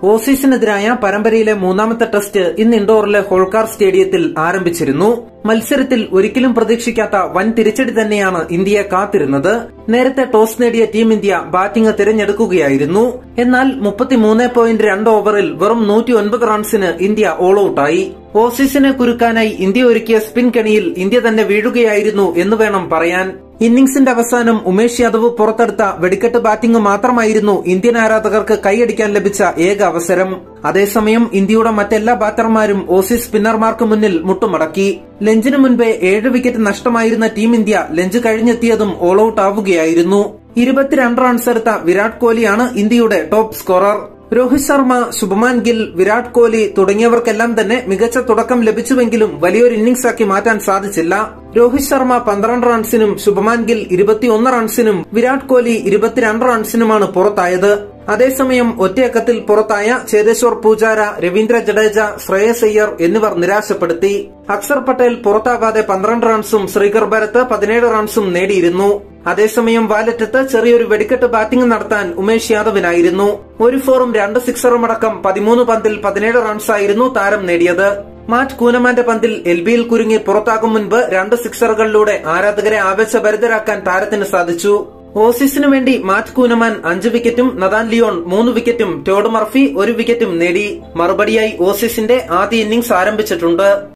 ഓസീസിനെതിരായ പരമ്പരയിലെ മൂന്നാമത്തെ ടെസ്റ്റ് ഇന്ന് ഇൻഡോറിലെ ഹോൾക്കാർ സ്റ്റേഡിയത്തിൽ ആരംഭിച്ചിരുന്നു മത്സരത്തിൽ ഒരിക്കലും പ്രതീക്ഷിക്കാത്ത വൻ തിരിച്ചടി തന്നെയാണ് ഇന്ത്യയെ കാത്തിരുന്നത് നേരത്തെ ടോസ് നേടിയ ടീം ഇന്ത്യ ബാറ്റിംഗ് തിരഞ്ഞെടുക്കുകയായിരുന്നു എന്നാൽ മുപ്പത്തിമൂന്ന് പോയിന്റ് രണ്ട് ഓവറിൽ വെറും നൂറ്റി ഒൻപത് റൺസിന് ഇന്ത്യ ഓൾ ഔട്ടായി ഓസീസിനെ കുരുക്കാനായി ഇന്ത്യ ഒരുക്കിയ സ്പിൻ കെണിയിൽ ഇന്ത്യ തന്നെ വീഴുകയായിരുന്നു എന്ന് വേണം പറയാൻ ഇന്നിംഗ്സിന്റെ അവസാനം ഉമേഷ് യാദവ് പുറത്തെടുത്ത വെടിക്കെട്ട് ബാറ്റിംഗ് മാത്രമായിരുന്നു ഇന്ത്യൻ ആരാധകർക്ക് കൈയടിക്കാൻ ലഭിച്ച ഏക അവസരം അതേസമയം ഇന്ത്യയുടെ മറ്റെല്ലാ ബാറ്റർമാരും ഓസീസ് സ്പിന്നർമാർക്ക് മുന്നിൽ മുട്ടുമടക്കി ലഞ്ചിനു മുൻപേ ഏഴ് വിക്കറ്റ് നഷ്ടമായിരുന്ന ടീം ഇന്ത്യ ലഞ്ച് കഴിഞ്ഞെത്തിയതും ഓൾ ഔട്ട് ആവുകയായിരുന്നു ഇരുപത്തിരണ്ട് റൺസ് എടുത്ത വിരാട് കോഹ്ലിയാണ് ഇന്ത്യയുടെ ടോപ്പ് സ്കോറർ രോഹിത് ശർമ്മ ശുഭമാൻ ഗിൽ വിരാട് കോഹ്ലി തുടങ്ങിയവർക്കെല്ലാം തന്നെ മികച്ച തുടക്കം ലഭിച്ചുവെങ്കിലും വലിയൊരു ഇന്നിംഗ്സ് ആക്കി മാറ്റാൻ സാധിച്ചില്ല രോഹിത് ശർമ്മ പന്ത്രണ്ട് റൺസിനും ശുഭമാൻ ഗിൽ ഇരുപത്തിയൊന്ന് റൺസിനും വിരാട് കോഹ്ലി ഇരുപത്തിരണ്ട് റൺസിനുമാണ് പുറത്തായത് അതേസമയം ഒറ്റയക്കത്തിൽ പുറത്തായ ചേതേശ്വർ പൂജാര രവീന്ദ്ര ജഡേജ ശ്രേയസ് അയ്യർ എന്നിവർ നിരാശപ്പെടുത്തി അക്സർ പട്ടേൽ പുറത്താകാതെ പന്ത്രണ്ട് റൺസും ശ്രീകർ ഭരത് പതിനേഴ് റൺസും നേടിയിരുന്നു അതേസമയം വാലറ്റത്ത് ചെറിയൊരു വെടിക്കെട്ട് ബാറ്റിംഗ് നടത്താൻ ഉമേഷ് യാദവിനായിരുന്നു ഒരു ഫോറും രണ്ട് സിക്സറും അടക്കം പതിമൂന്ന് പന്തിൽ പതിനേഴ് റൺസായിരുന്നു താരം നേടിയത് മാറ്റ് കൂനമാന്റെ പന്തിൽ എൽ ബിയിൽ കുരുങ്ങി പുറത്താകും മുൻപ് രണ്ട് സിക്സറുകളിലൂടെ ആരാധകരെ ആവേശഭരിതരാക്കാൻ താരത്തിന് സാധിച്ചു ഓസീസിനു വേണ്ടി മാറ്റ് കൂനമാൻ അഞ്ച് വിക്കറ്റും നദാൻ ലിയോൺ മൂന്ന് വിക്കറ്റും ടോഡ് മർഫി ഒരു വിക്കറ്റും നേടി മറുപടിയായി ഓസീസിന്റെ ആദ്യ ഇന്നിംഗ്സ് ആരംഭിച്ചിട്ടുണ്ട്